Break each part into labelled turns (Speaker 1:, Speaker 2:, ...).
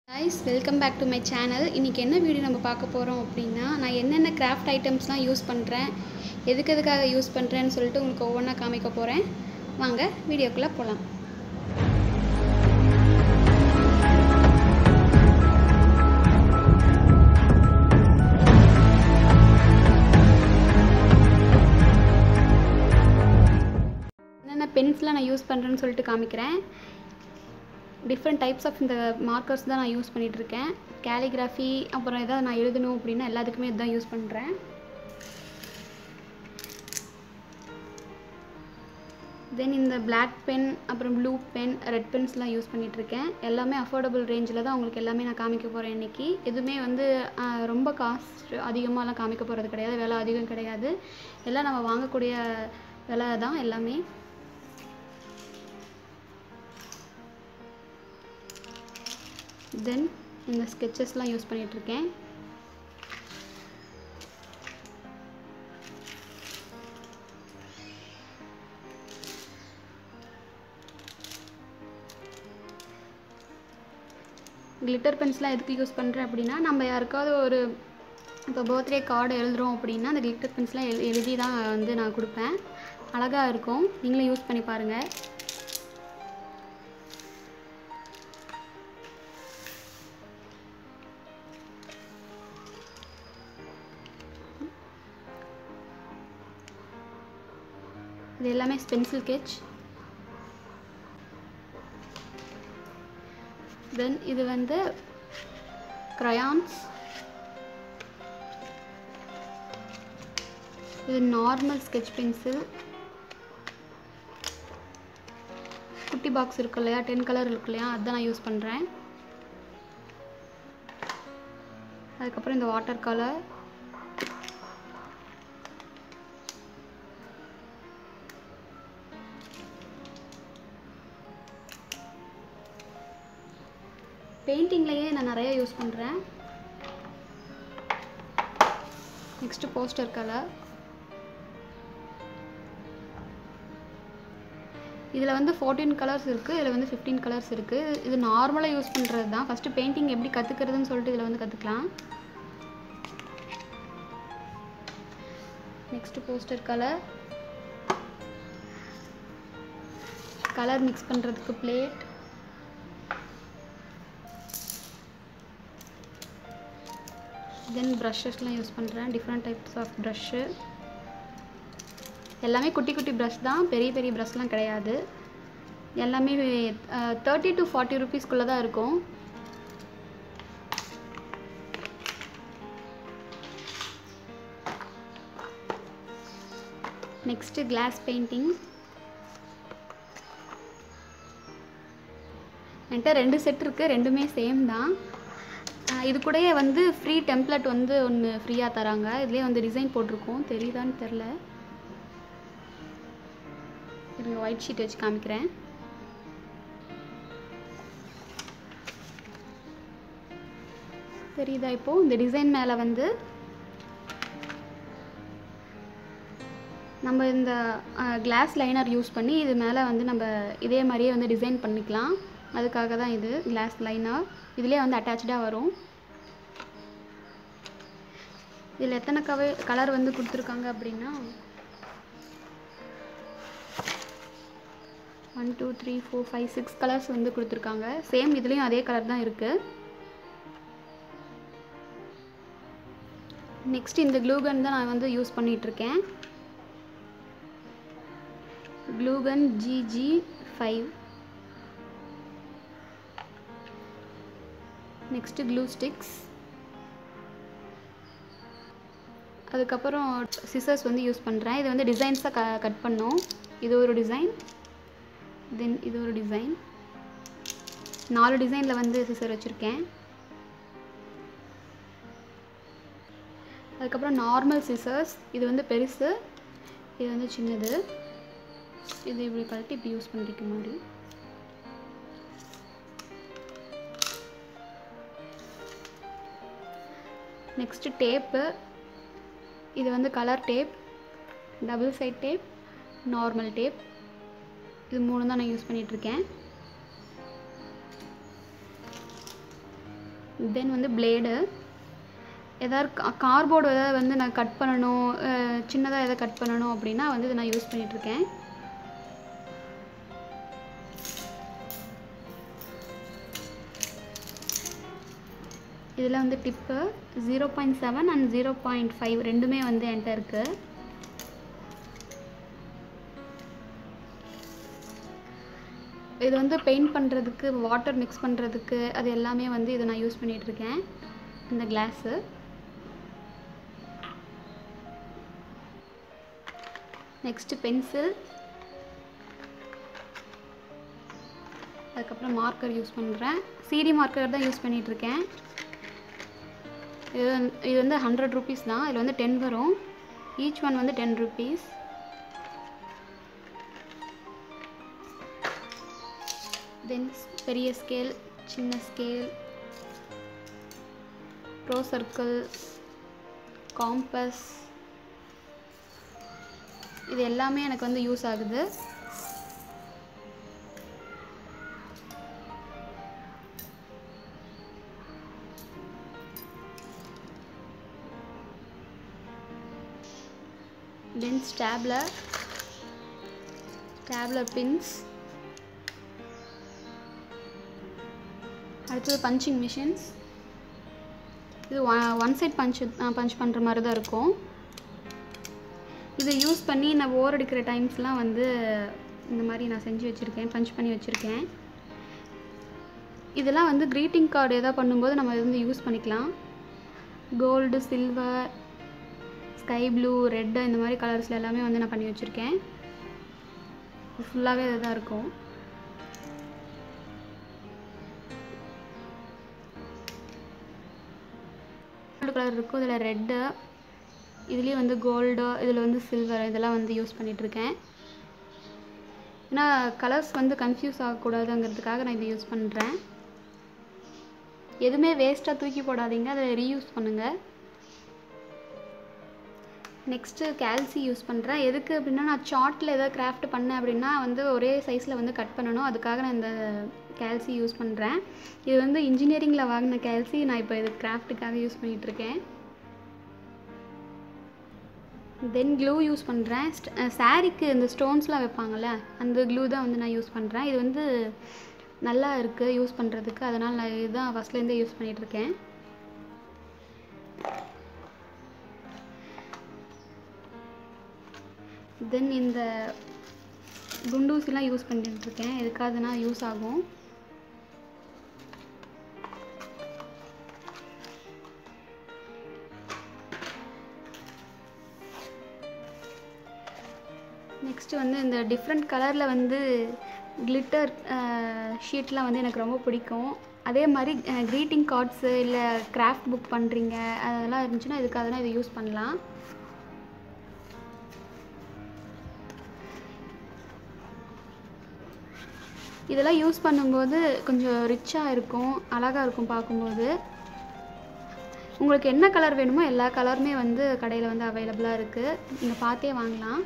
Speaker 1: guys welcome back to my channel இன்றைக்கி என்ன video நம்ம பார்க்க போகிறோம் அப்படின்னா நான் என்னென்ன கிராஃப்ட் ஐட்டம்ஸ்லாம் யூஸ் பண்ணுறேன் எதுக்கு எதுக்காக யூஸ் பண்ணுறேன்னு சொல்லிட்டு உங்களுக்கு ஒவ்வொன்றா காமிக்க போகிறேன் வாங்க வீடியோக்குள்ளே போகலாம் என்னென்ன பென்ஸ்லாம் நான் யூஸ் பண்ணுறேன்னு சொல்லிட்டு காமிக்கிறேன் டிஃப்ரெண்ட் டைப்ஸ் ஆஃப் இந்த மார்க்கர்ஸ் தான் நான் யூஸ் பண்ணிகிட்ருக்கேன் கேலிகிராஃபி அப்புறம் எதாவது நான் எழுதணும் அப்படின்னா எல்லாத்துக்குமே இதுதான் யூஸ் பண்ணுறேன் தென் இந்த Black பென் அப்புறம் ப்ளூ பென் ரெட் பென்ஸ்லாம் யூஸ் பண்ணிகிட்ருக்கேன் எல்லாமே அஃபோர்டபுள் ரேஞ்சில் தான் உங்களுக்கு எல்லாமே நான் காமிக்க போகிறேன் இன்றைக்கி எதுவுமே வந்து ஆஹ், ரொம்ப காஸ்ட் அதிகமாகலாம் காமிக்க போகிறது கிடையாது விலை அதிகம் கிடையாது எல்லாம் நம்ம வாங்கக்கூடிய விலை தான் எல்லாமே தென் இந்த ஸ்கெச்சஸ்லாம் யூஸ் பண்ணிகிட்ருக்கேன் கிளிட்டர் பென்ஸ்லாம் எதுக்கு யூஸ் பண்ணுறேன் அப்படின்னா நம்ம யாருக்காவது ஒரு இப்போ பர்த்டே கார்டு எழுதுகிறோம் அப்படின்னா அந்த கிளிட்டர் பென்ஸ்லாம் எழு எழுதி தான் வந்து நான் கொடுப்பேன் அழகாக இருக்கும் நீங்களும் யூஸ் பண்ணி பாருங்கள் இது எல்லாமே பென்சில் sketch தென் இது வந்து crayons இது நார்மல் sketch பென்சில் குட்டி பாக்ஸ் இருக்கு இல்லையா டென் கலர் இருக்கு இல்லையா அதுதான் நான் யூஸ் பண்ணுறேன் அதுக்கப்புறம் இந்த வாட்டர் கலர் பெயிண்டிங்லேயே நான் நிறைய யூஸ் பண்ணுறேன் நெக்ஸ்ட்டு போஸ்டர் கலர் இதில் வந்து ஃபோர்டீன் கலர்ஸ் இருக்குது இதில் வந்து ஃபிஃப்டீன் கலர்ஸ் இருக்குது இது நார்மலாக யூஸ் பண்ணுறது தான் ஃபஸ்ட்டு பெயிண்டிங் எப்படி கற்றுக்கிறதுன்னு சொல்லிட்டு இதில் வந்து கற்றுக்கலாம் next poster colour colour mix பண்ணுறதுக்கு பிளேட் தென் ப்ரஷஸ்லாம் யூஸ் பண்ணுறேன் டிஃப்ரெண்ட் டைப்ஸ் ஆஃப் ப்ரஷ்ஷு எல்லாமே குட்டி குட்டி ப்ரஷ் தான் பெரிய பெரிய ப்ரஷ்லாம் கிடையாது எல்லாமே தேர்ட்டி டு ஃபார்ட்டி ருபீஸ்க்குள்ளே தான் இருக்கும் நெக்ஸ்ட்டு கிளாஸ் பெயிண்டிங் என்கிட்ட ரெண்டு செட் இருக்குது ரெண்டுமே சேம் தான் ஆஹ் இது கூடயே வந்து ஃப்ரீ டெம்ப்ளேட் வந்து ஒன்று ஃப்ரீயாக தராங்க இதுலேயே வந்து டிசைன் போட்டிருக்கோம் தெரியுதான்னு தெரில இருங்க ஒயிட் ஷீட் வச்சு காமிக்கிறேன் தெரியுதா இப்போது இந்த டிசைன் மேலே வந்து நம்ம இந்த கிளாஸ் லைனர் யூஸ் பண்ணி இது மேலே வந்து நம்ம இதே மாதிரியே வந்து டிசைன் பண்ணிக்கலாம் அதுக்காக தான் இது கிளாஸ் லைனர் இதுலேயே வந்து அட்டாச்சாக வரும் இதில் எத்தனை கவ கலர் வந்து கொடுத்துருக்காங்க அப்படின்னா one two three four five six colours வந்து கொடுத்துருக்காங்க சேம் இதுலேயும் அதே கலர் தான் இருக்குது நெக்ஸ்ட் இந்த க்ளூகன் தான் நான் வந்து யூஸ் பண்ணிகிட்ருக்கேன் glue gun GG five next glue sticks அதுக்கப்புறம் சிசர்ஸ் வந்து யூஸ் பண்ணுறேன் இது வந்து டிசைன்ஸாக க கட் பண்ணோம் இது ஒரு டிசைன் தென் இது ஒரு டிசைன் நாலு டிசைனில் வந்து சிசர் வச்சுருக்கேன் அதுக்கப்புறம் நார்மல் சிசர்ஸ் இது வந்து பெருசு இது வந்து சின்னது இது இப்படி கழட்டி இப்படி யூஸ் பண்ணிக்க மாதிரி நெக்ஸ்ட்டு டேப்பு இது வந்து colour tape double side tape normal tape இது மூணு தான் நான் யூஸ் பண்ணிகிட்ருக்கேன் தென் வந்து பிளேடு ஏதாவது கார்போர்டு ஏதாவது வந்து நான் கட் பண்ணணும் சின்னதாக எதாவது கட் பண்ணணும் அப்படின்னா வந்து இதை நான் யூஸ் பண்ணிகிட்ருக்கேன் இதில் வந்து tip zero point seven and zero point five ரெண்டுமே வந்து என்கிட்ட இருக்குது இது வந்து பெயிண்ட் பண்ணுறதுக்கு வாட்டர் மிக்ஸ் பண்ணுறதுக்கு அது எல்லாமே வந்து இதை நான் யூஸ் பண்ணிகிட்ருக்கேன் இந்த கிளாஸு நெக்ஸ்ட்டு பென்சில் அதுக்கப்புறம் மார்க்கர் யூஸ் பண்ணுறேன் சிடி மார்க்கர் தான் யூஸ் பண்ணிகிட்ருக்கேன் இது வந்து இது வந்து ஹண்ட்ரட் ருபீஸ் தான் இதில் வந்து டென் வரும் ஈச் ஒன் வந்து டென் ருபீஸ் தென் பெரிய ஸ்கேல் சின்ன ஸ்கேல் ப்ரோ சர்க்கிள் காம்பஸ் இது எல்லாமே எனக்கு வந்து யூஸ் ஆகுது தென் ஸ்டாப்லர் ஸ்டாப்லர் பின்ஸ் அடுத்தது பஞ்சிங் மிஷின்ஸ் இது ஒன் சைட் பஞ்ச் பஞ்ச் பண்ணுற மாதிரி தான் இருக்கும் இதை யூஸ் பண்ணி நான் ஓர் அடிக்கிற டைம்ஸ்லாம் வந்து இந்த மாதிரி நான் செஞ்சு வச்சுருக்கேன் பஞ்ச் பண்ணி வச்சுருக்கேன் இதெல்லாம் வந்து க்ரீட்டிங் கார்டு எதாவது பண்ணும்போது நம்ம இது வந்து யூஸ் பண்ணிக்கலாம் gold silver sky blue red இந்த மாதிரி கலர்ஸில் எல்லாமே வந்து நான் பண்ணி வச்சுருக்கேன் ஃபுல்லாகவே இதுதான் இருக்கும் கோல்டு கலர் இருக்கும் இதில் ரெட்டு இதுலேயும் வந்து கோல்டு இதில் வந்து சில்வர் இதெல்லாம் வந்து யூஸ் பண்ணிகிட்ருக்கேன் ஏன்னா கலர்ஸ் வந்து கன்ஃபியூஸ் ஆகக்கூடாதுங்கிறதுக்காக நான் இதை யூஸ் பண்ணுறேன் எதுவுமே வேஸ்ட்டாக தூக்கி போடாதீங்க அதை ரீயூஸ் பண்ணுங்கள் நெக்ஸ்ட்டு கேல்சி யூஸ் பண்ணுறேன் எதுக்கு அப்படின்னா நான் சார்ட்டில் எதாவது கிராஃப்ட் பண்ணேன் அப்படின்னா வந்து ஒரே சைஸில் வந்து கட் பண்ணணும் அதுக்காக நான் இந்த கேல்சி யூஸ் பண்ணுறேன் இது வந்து இன்ஜினியரிங்கில் வாங்கின கேல்சி நான் இப்போ இது கிராஃப்ட்டுக்காக யூஸ் பண்ணிகிட்ருக்கேன் தென் க்ளூ யூஸ் பண்ணுறேன் சாரீக்கு இந்த ஸ்டோன்ஸ்லாம் வைப்பாங்கள்ல அந்த க்ளூ தான் வந்து நான் யூஸ் பண்ணுறேன் இது வந்து நல்லா இருக்குது யூஸ் பண்ணுறதுக்கு அதனால் நான் இதுதான் ஃபஸ்ட்லேருந்தே யூஸ் பண்ணிகிட்ருக்கேன் தென் இந்த குண்டூசிலாம் யூஸ் பண்ணிட்டுருக்கேன் எதுக்காதுன்னா யூஸ் ஆகும் நெக்ஸ்ட்டு வந்து இந்த டிஃப்ரெண்ட் கலரில் வந்து கிளிட்டர் ஷீட்லாம் வந்து எனக்கு ரொம்ப பிடிக்கும் அதே மாதிரி க்ரீட்டிங் கார்ட்ஸு இல்லை கிராஃப்ட் புக் பண்ணுறீங்க அதெல்லாம் இருந்துச்சுன்னா இதுக்காகனா இதை யூஸ் பண்ணலாம் இதெல்லாம் யூஸ் பண்ணும்போது கொஞ்சம் ரிச்சாக இருக்கும் அழகாக இருக்கும் பார்க்கும்போது உங்களுக்கு என்ன கலர் வேணுமோ எல்லா கலருமே வந்து கடையில் வந்து அவைலபிளாக இருக்குது நீங்கள் பார்த்தே வாங்கலாம்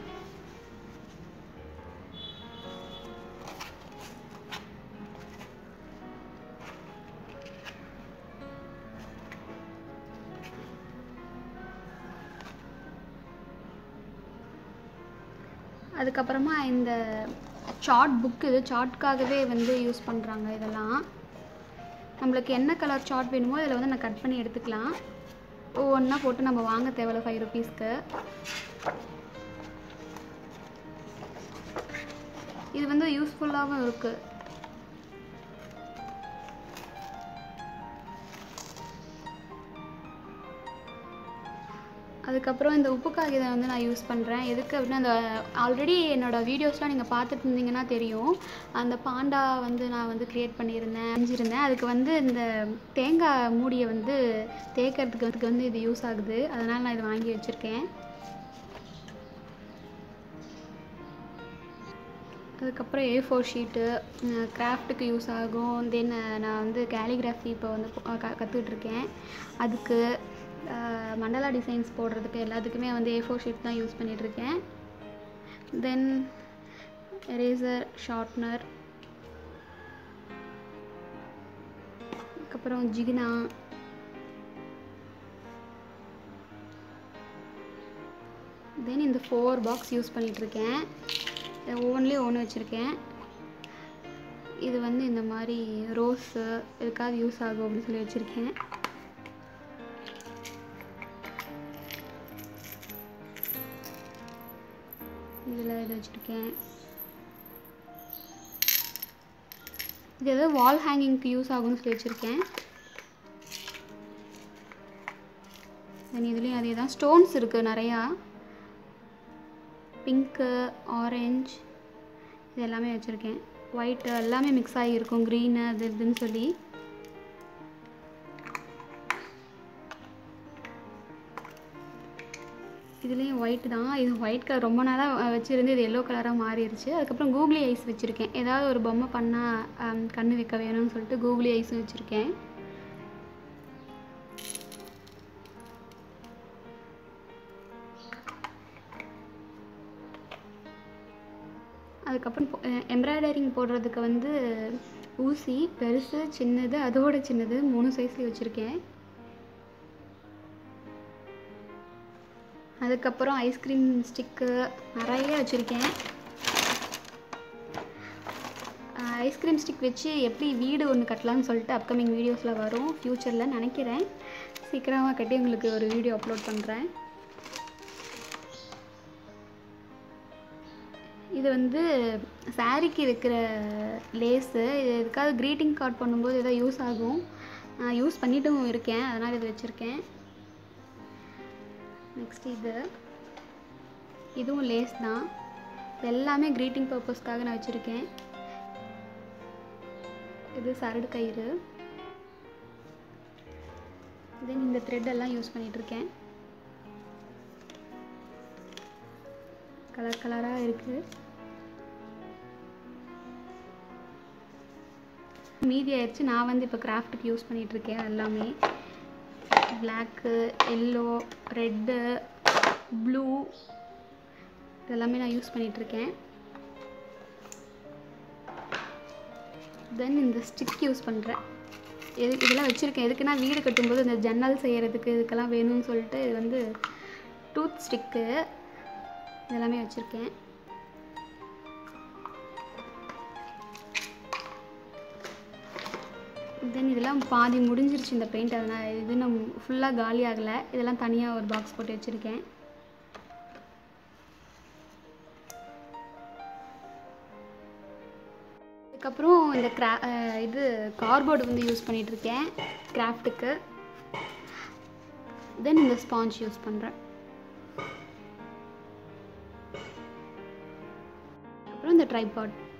Speaker 1: அதுக்கப்புறமா இந்த சார்ட் புக்கு இது சார்ட்காகவே வந்து யூஸ் பண்ணுறாங்க இதெல்லாம் நம்மளுக்கு என்ன கலர் சார்ட் வேணுமோ இதில் வந்து நான் கட் பண்ணி எடுத்துக்கலாம் ஒவ்வொன்றா போட்டு நம்ம வாங்க தேவையில்ல ஃபைவ் ருபீஸ்க்கு இது வந்து யூஸ்ஃபுல்லாகவும் இருக்குது அதுக்கப்புறம் இந்த உப்பு காகிதம் வந்து நான் யூஸ் பண்ணுறேன் எதுக்கு அப்படின்னா அந்த ஆல்ரெடி என்னோடய வீடியோஸ்லாம் நீங்கள் பார்த்துட்டு இருந்தீங்கன்னா தெரியும் அந்த பாண்டா வந்து நான் வந்து க்ரியேட் பண்ணியிருந்தேன் செஞ்சுருந்தேன் அதுக்கு வந்து இந்த தேங்காய் மூடியை வந்து தேய்க்கிறதுக்கு அதுக்கு வந்து இது யூஸ் ஆகுது அதனால் நான் இதை வாங்கி வச்சுருக்கேன் அதுக்கப்புறம் ஏ ஃபோர் ஷீட்டு கிராஃப்ட்டுக்கு யூஸ் ஆகும் தென் நான் வந்து கேலிகிராஃபி இப்போ வந்து கற்றுக்கிட்ருக்கேன் அதுக்கு மண்டலா டிசைன்ஸ் போடுறதுக்கு எல்லாத்துக்குமே வந்து ஏ ஃபோர் ஷீட் தான் யூஸ் பண்ணிகிட்ருக்கேன் தென் எரேசர் ஷார்ப்னர் அதுக்கப்புறம் ஜிகினா தென் இந்த ஃபோர் பாக்ஸ் யூஸ் பண்ணிகிட்ருக்கேன் ஒவ்வொன்றிலையும் ஒன்று வச்சுருக்கேன் இது வந்து இந்த மாதிரி ரோஸு எதுக்காவது யூஸ் ஆகும் அப்படின்னு சொல்லி வச்சுருக்கேன் இதில் இது வச்சுருக்கேன் இது ஏதோ வால் ஹேங்கிங்க்கு யூஸ் ஆகும்னு சொல்லி வச்சுருக்கேன் தென் இதுலேயும் அதே தான் ஸ்டோன்ஸ் இருக்குது நிறையா பிங்க்கு ஆரஞ்ச் இது எல்லாமே வச்சுருக்கேன் ஒயிட்டு எல்லாமே மிக்ஸ் ஆகியிருக்கும் க்ரீனு அது இதுன்னு சொல்லி இதுலேயும் ஒயிட் தான் இது ஒயிட் கலர் ரொம்ப நாளாக வச்சுருந்து இது எல்லோ கலராக மாறிடுச்சு அதுக்கப்புறம் கூகுளி ஐஸ் வச்சுருக்கேன் ஏதாவது ஒரு பொம்மை பண்ணால் கண்ணு வைக்க வேணும்னு சொல்லிட்டு கூகுளி ஐஸும் வச்சுருக்கேன் அதுக்கப்புறம் எம்ப்ராய்டரிங் போடுறதுக்கு வந்து ஊசி பெருசு சின்னது அதோட சின்னது மூணு சைஸ்லேயும் வச்சுருக்கேன் அதுக்கப்புறம் ஐஸ்கிரீம் ஸ்டிக்கு நிறைய வச்சுருக்கேன் ஐஸ்கிரீம் ஸ்டிக் வச்சு எப்படி வீடு ஒன்று கட்டலாம்னு சொல்லிட்டு அப்கமிங் வீடியோஸில் வரும் ஃப்யூச்சரில் நினைக்கிறேன் சீக்கிரமாக கட்டி உங்களுக்கு ஒரு வீடியோ அப்லோட் பண்ணுறேன் இது வந்து சாரீக்கு வைக்கிற லேஸு இது எதுக்காவது க்ரீட்டிங் கார்ட் பண்ணும்போது எதாவது யூஸ் ஆகும் நான் யூஸ் பண்ணிட்டும் இருக்கேன் அதனால் இது வச்சுருக்கேன் நெக்ஸ்ட் இது இதுவும் லேஸ் தான் எல்லாமே க்ரீட்டிங் பர்பஸ்க்காக நான் வச்சுருக்கேன் இது சரடு கயிறு தென் இந்த த்ரெட் எல்லாம் யூஸ் பண்ணிகிட்ருக்கேன் கலர் கலராக இருக்குது மீதி ஆயிடுச்சு நான் வந்து இப்போ கிராஃப்ட்டுக்கு யூஸ் பண்ணிகிட்ருக்கேன் எல்லாமே பிளாக்கு எல்லோ ரெட்டு ப்ளூ இதெல்லாமே நான் யூஸ் பண்ணிகிட்ருக்கேன் தென் இந்த ஸ்டிக் யூஸ் பண்ணுறேன் எது இதெல்லாம் வச்சுருக்கேன் எதுக்குன்னா வீடு கட்டும்போது இந்த ஜன்னல் செய்கிறதுக்கு இதுக்கெல்லாம் வேணும்னு சொல்லிட்டு இது வந்து டூத் ஸ்டிக்கு இதெல்லாமே வச்சுருக்கேன் தென் இதெல்லாம் பாதி முடிஞ்சிருச்சு இந்த பெயிண்ட் அதனால் இது நம்ம ஃபுல்லாக காலி ஆகலை இதெல்லாம் தனியாக ஒரு பாக்ஸ் போட்டு வச்சுருக்கேன் அதுக்கப்புறம் இந்த கிரா இது கார்போர்டு வந்து யூஸ் பண்ணிகிட்ருக்கேன் கிராஃப்ட்டுக்கு தென் இந்த ஸ்பாஞ்ச் யூஸ் பண்ணுறேன் அப்புறம் இந்த ட்ரைபாட்